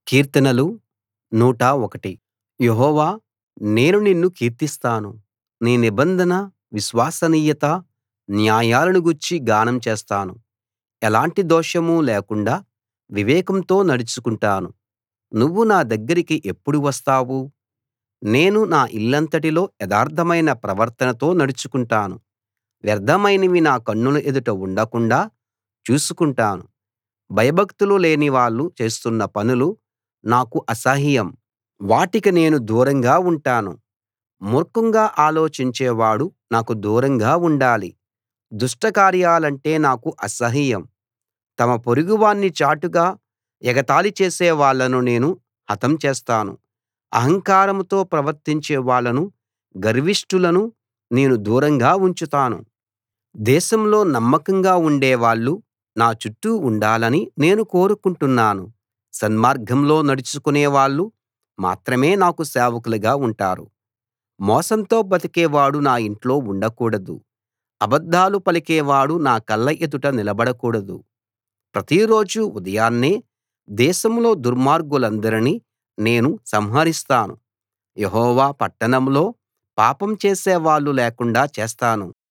కీర్తనలు 101 యెహోవా నేను నిన్ను కీర్తిస్తాను నీ నిబంధన విశ్వసనీయత న్యాయాలను గూర్చి గానం చేస్తాను ఎలాంటి దోషం లేకుండా వివేకంతో నడుచుకుంటాను నువ్వు నా దగ్గరికి ఎప్పుడు వస్తావు నేను నా ఇల్లంతటిలో యథార్థమైన ప్రవర్తనతో నడుచుకుంటాను వ్యర్థమైనవి నా కన్నుల ఎదుట ఉండకుండాా చూసుకుంటాను భయభక్తులు లేనివాళ్ళు చేస్తున్న పనులు నాకు అసహ్యం వాటికి నేను దూరంగా ఉంటాను మూర్ఖంగా ఆలోచించేవాడు నాకు దూరంగా ఉండాలి దుష్టకార్యాలంటే నాకు అసహ్యం తమ పొరుగువాణ్ణి చాటుగా ఎగతాళి చేసే వాళ్ళను నేను హతం చేస్తాను అహంకారంతో ప్రవర్తించే వాళ్ళను గర్విష్ఠులను నేను దూరంగా ఉంచుతాను దేశంలో నమ్మకంగా ఉండేవాళ్ళు నా చుట్టూ ఉండాలని నేను కోరుకుంటున్నాను సన్మార్గంలో నడుచుకునే వాళ్ళు మాత్రమే నాకు సేవకులుగా ఉంటారు మోసంతో బతికేవాడు నా ఇంట్లో ఉండకూడదు అబద్ధాలు పలికేవాడు నా కళ్ళ ఎదుట నిలబడకూడదు ప్రతిరోజూ ఉదయాన్నే దేశంలో దుర్మార్గులందరినీ నేను సంహరిస్తాను యెహోవా పట్టణంలో పాపం చేసేవాళ్ళు లేకుండా చేస్తాను